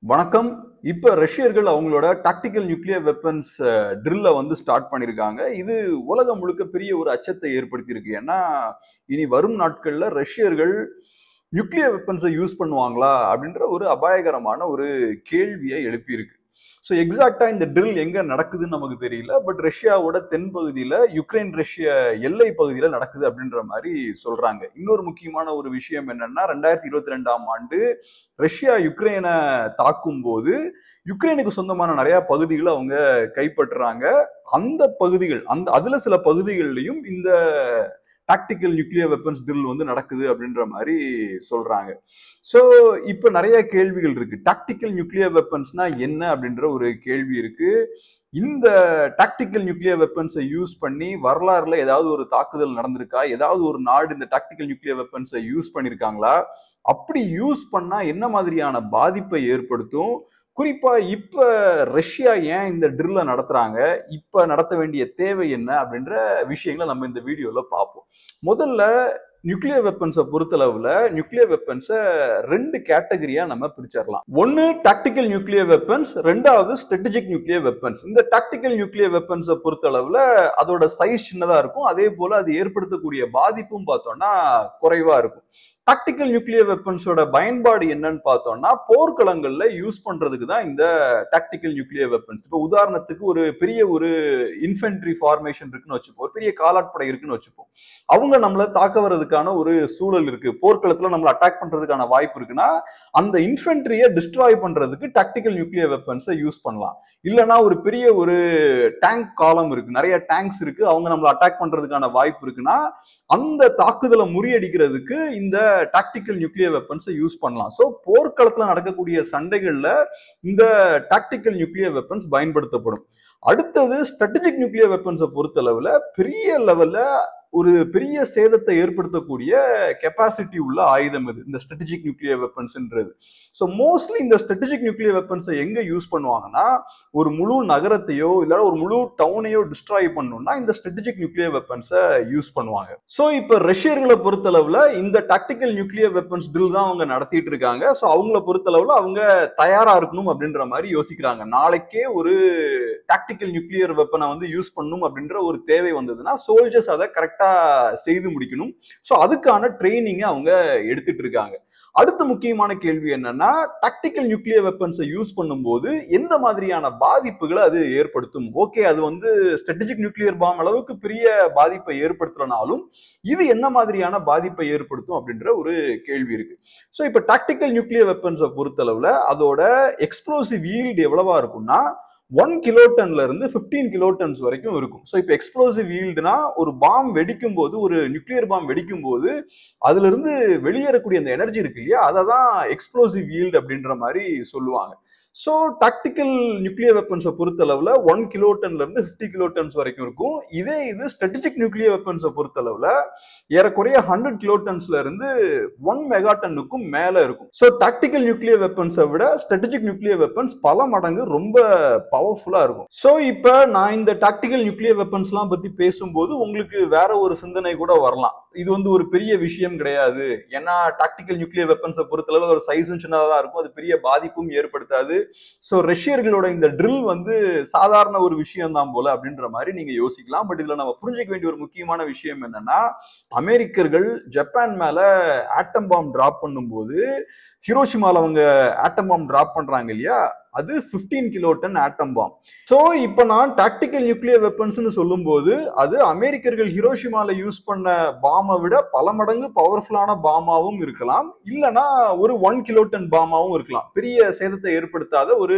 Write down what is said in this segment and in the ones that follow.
வணக்கம் இப்ப ரஷ்யர்கள் அவங்களோட டாக்டிக்கல் நியூக்ளியர் வெப்பன்ஸ் ட்ரில்ல வந்து ஸ்டார்ட் பண்ணியிருக்காங்க இது உலகம் முழுக்க பெரிய ஒரு அச்சத்தை ஏற்படுத்தியிருக்கு ஏன்னா இனி வரும் நாட்கள்ல ரஷ்யர்கள் நியூக்ளியர் வெப்பன்ஸை யூஸ் பண்ணுவாங்களா அப்படின்ற ஒரு அபாயகரமான ஒரு கேள்வியை எழுப்பியிருக்கு ஸோ எக்ஸாக்டா இந்த ட்ரில் எங்க நடக்குதுன்னு நமக்கு தெரியல பட் ரஷ்யாவோட தென்பகுதியில யுக்ரைன் ரஷ்ய எல்லை பகுதியில நடக்குது அப்படின்ற மாதிரி சொல்றாங்க இன்னொரு முக்கியமான ஒரு விஷயம் என்னன்னா ரெண்டாயிரத்தி இருபத்தி ரெண்டாம் ஆண்டு ரஷ்யா யுக்ரைனை தாக்கும் போது யுக்ரைனுக்கு சொந்தமான நிறைய பகுதிகளை அவங்க கைப்பற்றுறாங்க அந்த பகுதிகள் அந்த அதுல சில பகுதிகள்லையும் இந்த டாக்டிக்கல் நியூக்ளியர் வெப்பன்ஸ் ட்ரில் வந்து நடக்குது அப்படின்ற மாதிரி சொல்றாங்க ஸோ இப்போ நிறைய கேள்விகள் இருக்கு டாக்டிக்கல் நியூக்ளியர் வெப்பன்ஸ்னா என்ன அப்படின்ற ஒரு கேள்வி இருக்கு இந்த டாக்டிக்கல் நியூக்ளியர் வெப்பன்ஸை யூஸ் பண்ணி வரலாறுல ஏதாவது ஒரு தாக்குதல் நடந்திருக்கா ஏதாவது ஒரு நாடு இந்த டாக்டிக்கல் நியூக்ளியர் வெப்பன்ஸை யூஸ் பண்ணியிருக்காங்களா அப்படி யூஸ் பண்ணா என்ன மாதிரியான பாதிப்பை ஏற்படுத்தும் குறிப்பா இப்ப ரஷ்யா ஏன் இந்த ட்ரில்ல நடத்துறாங்க இப்ப நடத்த வேண்டிய தேவை என்ன அப்படின்ற விஷயங்களை நம்ம இந்த வீடியோல பார்ப்போம் முதல்ல நியூக்ளியர் வெப்பன்ஸை பொறுத்தளவுல நியூக்ளியர் வெப்பன்ஸை ரெண்டு கேட்டகரியா நம்ம பிரிச்சிடலாம் ஒன்னு டாக்டிக்கல் நியூக்ளியர் வெப்பன்ஸ் ரெண்டாவது ஸ்ட்ராட்டஜிக் நியூக்ளியர் வெப்பன்ஸ் இந்த டாக்டிக்கல் நியூக்ளியர் வெப்பன்ஸை பொறுத்தளவுல அதோட சைஸ் சின்னதா இருக்கும் அதே போல அது ஏற்படுத்தக்கூடிய பாதிப்பும் பார்த்தோம்னா குறைவா இருக்கும் டாக்டிக்கல் நியூக்ளியர் வெப்பன்ஸோட பயன்பாடு என்னன்னு பார்த்தோம்னா போர்க்களங்கள்ல யூஸ் பண்றதுக்கு தான் இந்த டாக்டிக்கல் நியூக்ளியர் வெப்பன்ஸ் இப்போ உதாரணத்துக்கு ஒரு பெரிய ஒரு இன்ஃபென்ட்ரி ஃபார்மேஷன் இருக்குன்னு வச்சுப்போம் ஒரு பெரிய காலாட்படை இருக்குன்னு வச்சுப்போம் அவங்க நம்மள தாக்க வர்றதுக்கான ஒரு சூழல் இருக்கு போர்க்களத்துல நம்மள அட்டாக் பண்றதுக்கான வாய்ப்பு இருக்குன்னா அந்த இன்ஃபென்ட்ரியை டிஸ்ட்ராய் பண்றதுக்கு டாக்டிக்கல் நியூக்ளியர் வெப்பன்ஸை யூஸ் பண்ணலாம் இல்லைன்னா ஒரு பெரிய ஒரு டேங்க் காலம் இருக்கு நிறைய டேங்க்ஸ் இருக்கு அவங்க நம்மள அட்டாக் பண்றதுக்கான வாய்ப்பு இருக்குன்னா அந்த தாக்குதலை முறியடிக்கிறதுக்கு இந்த டாக்டிக்கல் நியூக்ளியர் வெப்பன்ஸை யூஸ் பண்ணலாம் ஸோ போர்க்களத்தில் நடக்கக்கூடிய சண்டைகளில் இந்த டாக்டிக்கல் நியூக்ளியர் வெப்பன்ஸ் பயன்படுத்தப்படும் அடுத்தது ஸ்ட்ராட்டஜிக் நியூக்ளியர் வெப்பன்ஸை பொறுத்தளவில் பெரிய லெவலில் ஒரு பெரிய சேதத்தை ஏற்படுத்தக்கூடிய கெப்பாசிட்டி உள்ள ஆயுதம் இது இந்த ஸ்ட்ராட்டஜிக் நியூக்ளியர் வெப்பன்ஸ்ன்றது ஸோ மோஸ்ட்லி இந்த ஸ்ட்ராட்டஜிக் நியூக்ளியர் வெப்பன்ஸை எங்க யூஸ் பண்ணுவாங்கன்னா ஒரு முழு நகரத்தையோ இல்லை ஒரு முழு டவுனையோ டிஸ்ட்ராய் பண்ணணும்னா இந்த ஸ்ட்ராட்டஜிக் நியூக்ளியர் வெப்பன்ஸை யூஸ் பண்ணுவாங்க ஸோ இப்போ ரஷ்யர்களை பொறுத்தளவில் இந்த டாக்டிக்கல் நியூக்ளியர் வெப்பன்ஸ் ட்ரில் தான் அவங்க நடத்திட்டு இருக்காங்க ஸோ அவங்கள பொறுத்தளவில் அவங்க தயாரா இருக்கணும் அப்படின்ற மாதிரி யோசிக்கிறாங்க நாளைக்கே ஒரு டாக்டிக்கல் நியூக்ளியர் வெப்பனை வந்து யூஸ் பண்ணணும் அப்படின்ற ஒரு தேவை வந்ததுன்னா சோல்ஜர்ஸ் அதை கரெக்டா செய்து முடிக்கணும் ஸோ அதுக்கான ட்ரைனிங்கை அவங்க எடுத்துட்டு இருக்காங்க அடுத்த முக்கியமான கேள்வி என்னன்னா டாக்டிக்கல் நியூக்ளியர் வெப்பன்ஸை யூஸ் பண்ணும்போது எந்த மாதிரியான பாதிப்புகளை அது ஏற்படுத்தும் ஓகே அது வந்து ஸ்ட்ராட்டஜிக் நியூக்ளியர் பாம் அளவுக்கு பெரிய பாதிப்பை ஏற்படுத்தலனாலும் இது என்ன மாதிரியான பாதிப்பை ஏற்படுத்தும் அப்படின்ற ஒரு கேள்வி இருக்கு ஸோ இப்போ டாக்டிக்கல் நியூக்ளியர் வெப்பன்ஸை பொறுத்தளவுல அதோட எக்ஸ்ப்ளோசிவ் ஈல்டு எவ்வளவா இருக்கும்னா ஒன் கிலோட்டன்ல இருந்து பிப்டீன் கிலோட்டன்ஸ் வரைக்கும் இருக்கும் ஸோ இப்போ எக்ஸ்ப்ளோசிவ் ஈல்டுனா ஒரு பாம் வெடிக்கும் போது ஒரு நியூக்ளியர் பாம் வெடிக்கும் போது அதுல இருந்து வெளியேறக்கூடிய அந்த எனர்ஜி இருக்கு இல்லையா அதை தான் எக்ஸ்ப்ளோசிவ் ஈல்டு அப்படின்ற மாதிரி சொல்லுவாங்க ஸோ டாக்டிக்கல் நியூக்ளியர் வெப்பன்ஸை பொறுத்தளவில் ஒன் கிலோட்டன்ல இருந்து ஃபிஃப்டி கிலோட்டன்ஸ் வரைக்கும் இருக்கும் இதே இது ஸ்ட்ராட்டஜிக் நியூக்ளியர் வெப்பன்ஸை பொறுத்தளவில் ஏறக்குறைய ஹண்ட்ரட் கிலோட்டன்ஸ்ல இருந்து ஒன் மெகாட்டனுக்கும் மேல இருக்கும் ஸோ டாக்டிக்கல் நியூக்ளியர் வெப்பன்ஸை விட ஸ்ட்ராட்டஜிக் நியூக்ளியர் வெப்பன்ஸ் பல மடங்கு ரொம்ப பவர்ஃபுல்லா இருக்கும் ஸோ இப்போ நான் இந்த டாக்டிக்கல் நியூக்ளியர் வெப்பன்ஸ்லாம் பத்தி பேசும்போது உங்களுக்கு வேற ஒரு சிந்தனை கூட வரலாம் இது வந்து ஒரு பெரிய விஷயம் கிடையாது ஏன்னா டாக்டிக்கல் நியூக்ளியர் வெப்பன்ஸை பொறுத்தளவு ஒரு சைஸும் சின்னதாக தான் இருக்கும் அது பெரிய பாதிப்பும் ஏற்படுத்தாது ஸோ ரஷ்யர்களோட இந்த ட்ரில் வந்து சாதாரண ஒரு விஷயம் தான் போல அப்படின்ற மாதிரி நீங்க யோசிக்கலாம் பட் இதுல நம்ம புரிஞ்சுக்க வேண்டிய ஒரு முக்கியமான விஷயம் என்னன்னா அமெரிக்கர்கள் ஜப்பான் மேல ஆட்டம் பாம் டிராப் பண்ணும்போது ஹிரோஷிமால அவங்க ஆட்டம் பாம் டிராப் பண்றாங்க இல்லையா அது fifteen kiloton atom bomb so இப்போ நான் டாக்டிக்கல் நியூக்ளியர் வெப்பன்ஸ்னு சொல்லும்போது அது அமெரிக்கர்கள் ஹிரோஷிமால யூஸ் பண்ண பாமை விட பல மடங்கு பவர்ஃபுல்லான பாமாவும் இருக்கலாம் இல்லைன்னா ஒரு ஒன் கிலோட்டன் பாமாவும் இருக்கலாம் பெரிய சேதத்தை ஏற்படுத்தாத ஒரு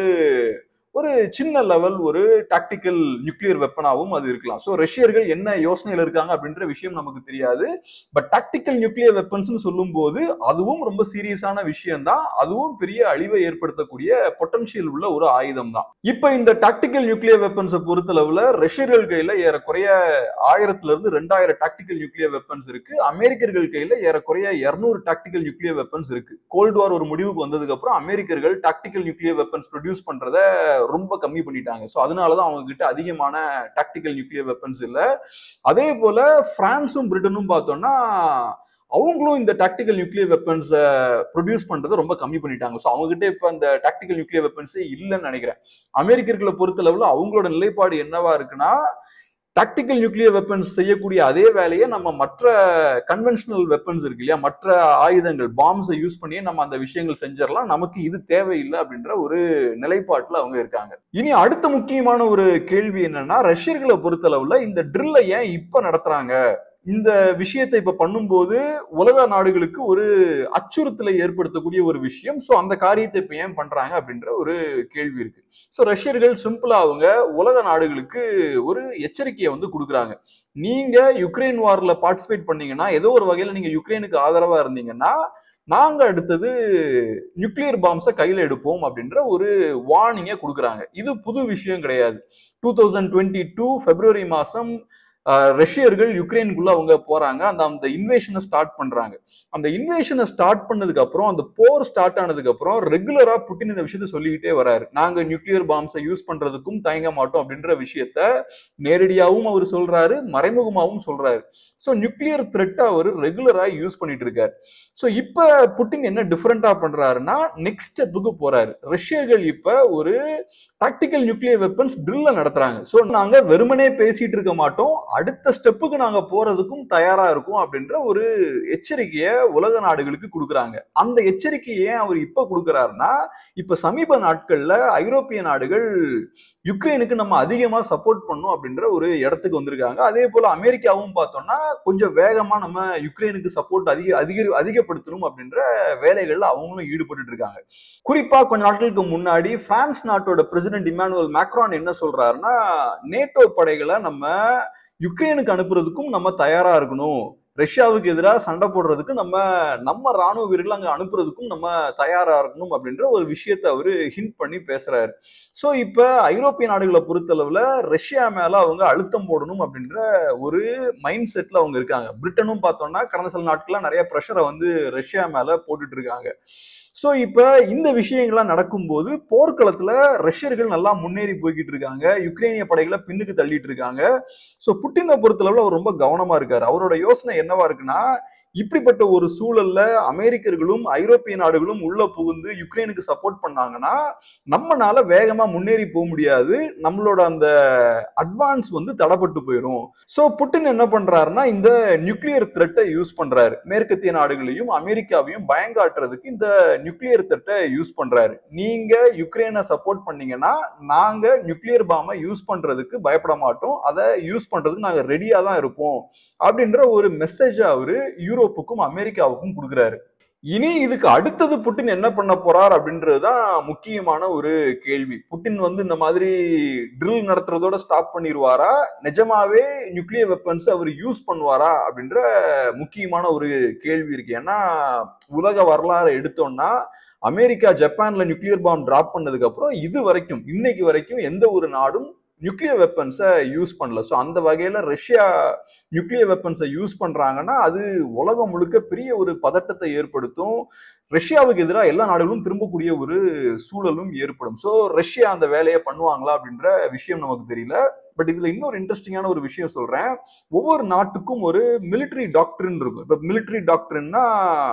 ஒரு சின்ன லெவல் ஒரு டாக்டிக்கல் நியூக்ளியர் வெப்பனாகவும் அது இருக்கலாம் ஸோ ரஷ்யர்கள் என்ன யோசனையில் இருக்காங்க அப்படின்ற விஷயம் நமக்கு தெரியாது பட் டாக்டிக்கல் நியூக்ளியர் வெப்பன்ஸ்னு சொல்லும்போது அதுவும் ரொம்ப சீரியஸான விஷயம் தான் அதுவும் பெரிய அழிவை ஏற்படுத்தக்கூடிய பொட்டன்ஷியல் உள்ள ஒரு ஆயுதம் தான் இப்போ இந்த டாக்டிக்கல் நியூக்ளியர் வெப்பன்ஸை பொறுத்தளவுல ரஷ்யர்கள் கையில ஏறக்குறைய ஆயிரத்துல இருந்து ரெண்டாயிரம் டாக்டிக்கல் நியூக்ளியர் வெப்பன்ஸ் இருக்கு அமெரிக்கர்கள் கையில ஏறக்குறைய இருநூறு டாக்டிக்கல் நியூக்ளியர் வெப்பன்ஸ் இருக்கு கோல்டு வார் ஒரு முடிவுக்கு வந்ததுக்கு அப்புறம் அமெரிக்கர்கள் டாக்டிக்கல் நியூக்ளியர் வெப்பன்ஸ் ப்ரொடியூஸ் பண்றத ரொம்ப கம்மி பண்ணிட்டாங்க ஸோ அதனாலதான் அவங்க கிட்ட அதிகமான டாக்டிக்கல் நியூக்ளியர் வெப்பன்ஸ் இல்லை அதே போல பிரான்ஸும் பிரிட்டனும் பார்த்தோம்னா அவங்களும் இந்த டாக்டிக்கல் நியூக்ளியர் வெப்பன்ஸை ப்ரொடியூஸ் பண்றதை ரொம்ப கம்மி பண்ணிட்டாங்க ஸோ அவங்க கிட்ட இப்போ அந்த டாக்டிக்கல் நியூக்ளியர் வெப்பன்ஸே இல்லைன்னு நினைக்கிறேன் அமெரிக்கர்களை பொறுத்தளவுல அவங்களோட நிலைப்பாடு என்னவா இருக்குன்னா டாக்டிக்கல் நியூக்ளியர் வெப்பன்ஸ் செய்யக்கூடிய அதே வேலையை நம்ம மற்ற கன்வென்ஷனல் வெப்பன்ஸ் இருக்கு இல்லையா மற்ற ஆயுதங்கள் பாம்ஸை யூஸ் பண்ணியே நம்ம அந்த விஷயங்கள் செஞ்சிடலாம் நமக்கு இது தேவையில்லை அப்படின்ற ஒரு நிலைப்பாட்டுல அவங்க இருக்காங்க இனி அடுத்த முக்கியமான ஒரு கேள்வி என்னன்னா ரஷ்யர்களை பொறுத்தளவுல இந்த ட்ரில்லை ஏன் இப்ப நடத்துறாங்க இந்த விஷயத்தை இப்ப பண்ணும்போது உலக நாடுகளுக்கு ஒரு அச்சுறுத்தலை ஏற்படுத்தக்கூடிய ஒரு விஷயம் ஸோ அந்த காரியத்தை இப்ப ஏன் பண்றாங்க அப்படின்ற ஒரு கேள்வி இருக்கு ஸோ ரஷ்யர்கள் சிம்பிளா அவங்க உலக நாடுகளுக்கு ஒரு எச்சரிக்கையை வந்து கொடுக்குறாங்க நீங்க யுக்ரைன் வார்ல பார்ட்டிசிபேட் பண்ணீங்கன்னா ஏதோ ஒரு வகையில நீங்க யுக்ரைனுக்கு ஆதரவா இருந்தீங்கன்னா நாங்க அடுத்தது நியூக்ளியர் பாம்ஸை கையில எடுப்போம் அப்படின்ற ஒரு வார்னிங்கை கொடுக்குறாங்க இது புது விஷயம் கிடையாது டூ தௌசண்ட் டுவெண்ட்டி டூ பிப்ரவரி மாசம் ஆஹ், ரஷ்யர்கள் யுக்ரைனுக்குள்ள அவங்க போறாங்க அந்த அந்த இன்வேஷனை ஸ்டார்ட் பண்றாங்க அந்த இன்வேஷனை ஸ்டார்ட் பண்ணதுக்கு அப்புறம் அந்த போர் ஸ்டார்ட் ஆனதுக்கு அப்புறம் ரெகுலரா புட்டின் இந்த விஷயத்த சொல்லிக்கிட்டே வராரு நாங்க நியூக்ளியர் பாம்ஸை யூஸ் பண்றதுக்கும் தயங்க மாட்டோம் அப்படின்ற விஷயத்த நேரடியாகவும் அவர் சொல்றாரு மறைமுகமாகவும் சொல்றாரு ஸோ நியூக்ளியர் த்ரெட்டை அவர் ரெகுலரா யூஸ் பண்ணிட்டு இருக்காரு ஸோ இப்போ புட்டின் என்ன டிஃப்ரெண்டா பண்றாருன்னா நெக்ஸ்ட் ஸ்டெப்புக்கு போறாரு ரஷ்யர்கள் இப்போ ஒரு டாக்டிக்கல் நியூக்ளியர் வெப்பன்ஸ் ட்ரில்ல நடத்துறாங்க ஸோ நாங்க வெறுமனே பேசிட்டு இருக்க மாட்டோம் அடுத்த ஸ்டெப்புக்கு நாங்க போறதுக்கும் தயாரா இருக்கும் அப்படின்ற ஒரு எச்சரிக்கையை உலக நாடுகளுக்கு கொடுக்குறாங்க அந்த எச்சரிக்கையை ஏன் அவர் இப்ப கொடுக்குறாருன்னா இப்ப சமீப நாட்கள்ல ஐரோப்பிய நாடுகள் யுக்ரைனுக்கு நம்ம அதிகமா சப்போர்ட் பண்ணும் அப்படின்ற ஒரு இடத்துக்கு வந்திருக்காங்க அதே போல அமெரிக்காவும் பார்த்தோம்னா கொஞ்சம் வேகமா நம்ம யுக்ரைனுக்கு சப்போர்ட் அதிக அதிக அதிகப்படுத்தணும் அப்படின்ற வேலைகள்ல அவங்களும் ஈடுபட்டு இருக்காங்க குறிப்பா கொஞ்ச நாட்களுக்கு முன்னாடி பிரான்ஸ் நாட்டோட பிரசிடென்ட் இமானுவல் மேக்ரான் என்ன சொல்றாருன்னா நேட்டோ படைகளை நம்ம யுக்ரைனுக்கு அனுப்புறதுக்கும் நம்ம தயாரா இருக்கணும் ரஷ்யாவுக்கு எதிராக சண்டை போடுறதுக்கு நம்ம நம்ம ராணுவ வீரர்கள் அங்க அனுப்புறதுக்கும் நம்ம தயாரா இருக்கணும் அப்படின்ற ஒரு விஷயத்தை அவரு ஹிண்ட் பண்ணி பேசுறாரு ஸோ இப்ப ஐரோப்பிய நாடுகளை பொறுத்தளவுல ரஷ்யா மேல அவங்க அழுத்தம் போடணும் அப்படின்ற ஒரு மைண்ட் செட்ல அவங்க இருக்காங்க பிரிட்டனும் பார்த்தோம்னா கடந்த சில நாட்களா நிறைய ப்ரெஷரை வந்து ரஷ்யா மேல போட்டுட்டு இருக்காங்க ஸோ இப்போ இந்த விஷயங்கள்லாம் நடக்கும்போது போர்க்களத்துல ரஷ்யர்கள் நல்லா முன்னேறி போய்கிட்டு இருக்காங்க யுக்ரைனிய படைகளை பின்னுக்கு தள்ளிட்டு இருக்காங்க ஸோ புட்டினை பொறுத்தளவுல அவர் ரொம்ப கவனமா இருக்காரு அவரோட யோசனை என்னவா இருக்குன்னா இப்படிப்பட்ட ஒரு சூழல்ல அமெரிக்கர்களும் ஐரோப்பிய நாடுகளும் உள்ள புகுந்து யுக்ரைனுக்கு சப்போர்ட் பண்ணாங்கன்னா நம்மனால வேகமா முன்னேறி போக முடியாது நம்மளோட அந்த அட்வான்ஸ் வந்து தடப்பட்டு போயிடும் ஸோ புட்டின் என்ன பண்றாருன்னா இந்த நியூக்ளியர் த்ரெட்டை யூஸ் பண்றாரு மேற்கத்திய நாடுகளையும் அமெரிக்காவையும் பயங்காட்டுறதுக்கு இந்த நியூக்ளியர் த்ரெட்டை யூஸ் பண்றாரு நீங்க யுக்ரைனை சப்போர்ட் பண்ணீங்கன்னா நாங்க நியூக்ளியர் பாமை யூஸ் பண்றதுக்கு பயப்பட மாட்டோம் அதை யூஸ் பண்றதுக்கு நாங்க ரெடியா தான் இருப்போம் அப்படின்ற ஒரு மெசேஜ் அவரு யூரோப்புக்கும் அமெரிக்காவுக்கும் கொடுக்குறாரு இனி இதுக்கு அடுத்தது புட்டின் என்ன பண்ண போறார் அப்படின்றதுதான் முக்கியமான ஒரு கேள்வி புட்டின் வந்து இந்த மாதிரி ட்ரில் நடத்துறதோட ஸ்டாப் பண்ணிடுவாரா நிஜமாவே நியூக்ளியர் வெப்பன்ஸ் அவர் யூஸ் பண்ணுவாரா அப்படின்ற முக்கியமான ஒரு கேள்வி இருக்கு ஏன்னா உலக வரலாறு எடுத்தோம்னா அமெரிக்கா ஜப்பான்ல நியூக்ளியர் பாம் டிராப் பண்ணதுக்கு அப்புறம் இது வரைக்கும் இன்னைக்கு வரைக்கும் எந்த ஒரு நாடும் நியூக்ளியர் வெப்பன்ஸை யூஸ் பண்ணல ஸோ அந்த வகையில் ரஷ்யா நியூக்ளியர் வெப்பன்ஸை யூஸ் பண்ணுறாங்கன்னா அது உலகம் முழுக்க பெரிய ஒரு பதட்டத்தை ஏற்படுத்தும் ரஷ்யாவுக்கு எதிராக எல்லா நாடுகளும் திரும்பக்கூடிய ஒரு சூழலும் ஏற்படும் ஸோ ரஷ்யா அந்த வேலையை பண்ணுவாங்களா அப்படின்ற விஷயம் நமக்கு தெரியல பட் இதுல இன்னொரு இன்ட்ரெஸ்டிங்கான ஒரு விஷயம் சொல்றேன் ஒவ்வொரு நாட்டுக்கும் ஒரு மிலிட்ரி டாக்டரின் இருக்கும் இப்ப மிலிட்ரி டாக்டரின்னா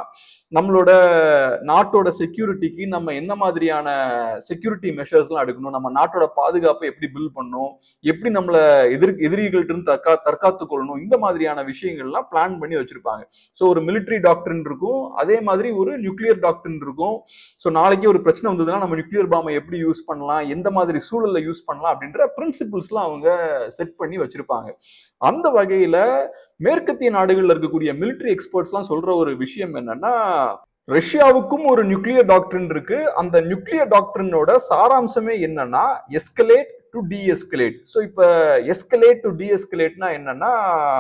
நம்மளோட நாட்டோட செக்யூரிட்டிக்கு நம்ம என்ன மாதிரியான செக்யூரிட்டி மெஷர்ஸ்லாம் எடுக்கணும் நம்ம நாட்டோட பாதுகாப்பை எப்படி பில் பண்ணணும் எப்படி நம்மள எதிர் எதிரிகள்ட்ட இருந்து தற்கா தற்காத்து கொள்ளணும் இந்த மாதிரியான விஷயங்கள்லாம் பிளான் பண்ணி வச்சிருப்பாங்க ஸோ ஒரு மிலிட்ரி டாக்டரின் இருக்கும் அதே மாதிரி ஒரு நியூக்ளியர் டாக்டரின் இருக்கும் ஸோ நாளைக்கு ஒரு பிரச்சனை வந்ததுன்னா நம்ம நியூக்ளியர் பாமை எப்படி யூஸ் பண்ணலாம் எந்த மாதிரி சூழல்ல யூஸ் பண்ணலாம் அப்படின்ற பிரின்சிபிள்ஸ்லாம் அவங்க செட் பண்ணி வச்சிருப்பாங்க அந்த வகையில மேற்கத்திய நாடுகள்ல இருக்கக்கூடிய மிலிட்ரி எக்ஸ்பர்ட்ஸ்லாம் சொல்ற ஒரு விஷயம் என்னன்னா ரஷ்யாவுக்கும் ஒரு நியூக்ளியர் டாக்டரின் இருக்கு அந்த நியூக்ளியர் டாக்டரினோட சாராம்சமே என்னன்னா எஸ்கலேட் டு டிஎஸ்கலேட் ஸோ இப்போ எஸ்கலேட் டு டிஎஸ்கலேட்னா என்னன்னா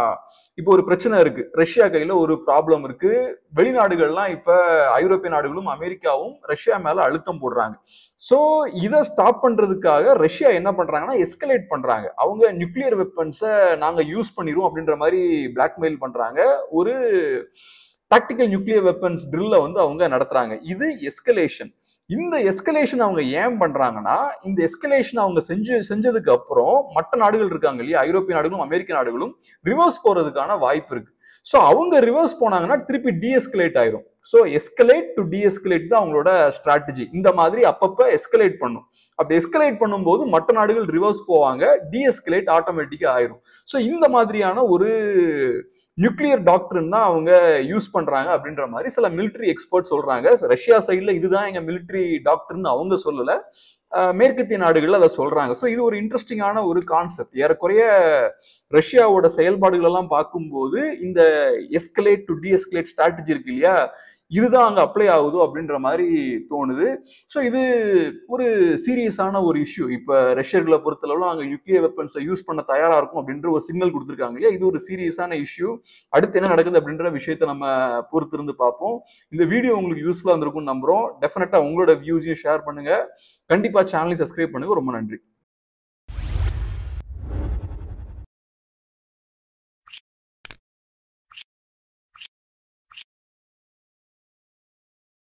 இப்போ ஒரு பிரச்சனை இருக்கு ரஷ்யா கையில ஒரு ப்ராப்ளம் இருக்கு வெளிநாடுகள்லாம் இப்ப ஐரோப்பிய நாடுகளும் அமெரிக்காவும் ரஷ்யா மேல அழுத்தம் போடுறாங்க ஸோ இதை ஸ்டாப் பண்றதுக்காக ரஷ்யா என்ன பண்றாங்கன்னா எஸ்கலேட் பண்றாங்க அவங்க நியூக்ளியர் வெப்பன்ஸை நாங்க யூஸ் பண்ணிடுவோம் அப்படின்ற மாதிரி பிளாக்மெயில் பண்றாங்க ஒரு டாக்டிக்கல் நியூக்ளியர் வெப்பன்ஸ் ட்ரில்ல வந்து அவங்க நடத்துறாங்க இது எஸ்கலேஷன் இந்த எஸ்கலேஷன் அவங்க ஏன் பண்றாங்கன்னா இந்த எஸ்கலேஷன் அவங்க செஞ்சு செஞ்சதுக்கு அப்புறம் மற்ற நாடுகள் இருக்காங்க இல்லையா ஐரோப்பிய நாடுகளும் அமெரிக்க நாடுகளும் ரிவர்ஸ் போறதுக்கான வாய்ப்பு இருக்கு ஸோ அவங்க ரிவர்ஸ் போனாங்கன்னா திருப்பி டீஎஸ்கலேட் ஆயிரும் ஸோ எஸ்கலேட் டு டீஎஸ்கலேட் தான் அவங்களோட ஸ்ட்ராட்டஜி இந்த மாதிரி அப்பப்போ எஸ்கலேட் பண்ணும் அப்படி எஸ்கலேட் பண்ணும்போது மற்ற நாடுகள் ரிவர்ஸ் போவாங்க டீஎஸ்கலேட் ஆட்டோமேட்டிக்காக ஆயிரும் ஸோ இந்த மாதிரியான ஒரு நியூக்ளியர் டாக்டர்னு தான் அவங்க யூஸ் பண்றாங்க அப்படின்ற மாதிரி சில மிலிட்ரி எக்ஸ்பர்ட் சொல்றாங்க ரஷ்யா சைட்ல இதுதான் எங்க மிலிட்ரி டாக்டர்னு அவங்க சொல்லல அஹ் மேற்கத்திய நாடுகள்ல அதை சொல்றாங்க ஸோ இது ஒரு இன்ட்ரெஸ்டிங்கான ஒரு கான்செப்ட் ஏறக்குறைய ரஷ்யாவோட செயல்பாடுகள் எல்லாம் பார்க்கும்போது இந்த எஸ்கலேட் டு டிஎஸ்கலேட் ஸ்ட்ராட்டஜி இருக்கு இல்லையா இதுதான் அங்க அப்ளை ஆகுதோ அப்படின்ற மாதிரி தோணுது ஸோ இது ஒரு சீரியஸான ஒரு இஷ்யூ இப்போ ரஷ்யர்களை பொறுத்தளவு அங்கே நியூக்ளியர் வெப்பன்ஸை யூஸ் பண்ண தயாரா இருக்கும் அப்படின்ற ஒரு சிக்னல் கொடுத்துருக்காங்க இல்லையா இது ஒரு சீரியஸான இஷ்யூ அடுத்து என்ன நடக்குது அப்படின்ற விஷயத்த நம்ம பொறுத்திருந்து பார்ப்போம் இந்த வீடியோ உங்களுக்கு யூஸ்ஃபுல்லாக இருந்திருக்கும்னு நம்புறோம் டெஃபினட்டா உங்களோட வியூஸையும் ஷேர் பண்ணுங்க கண்டிப்பா சேனலையும் சப்ஸ்கிரைப் பண்ணுங்க ரொம்ப நன்றி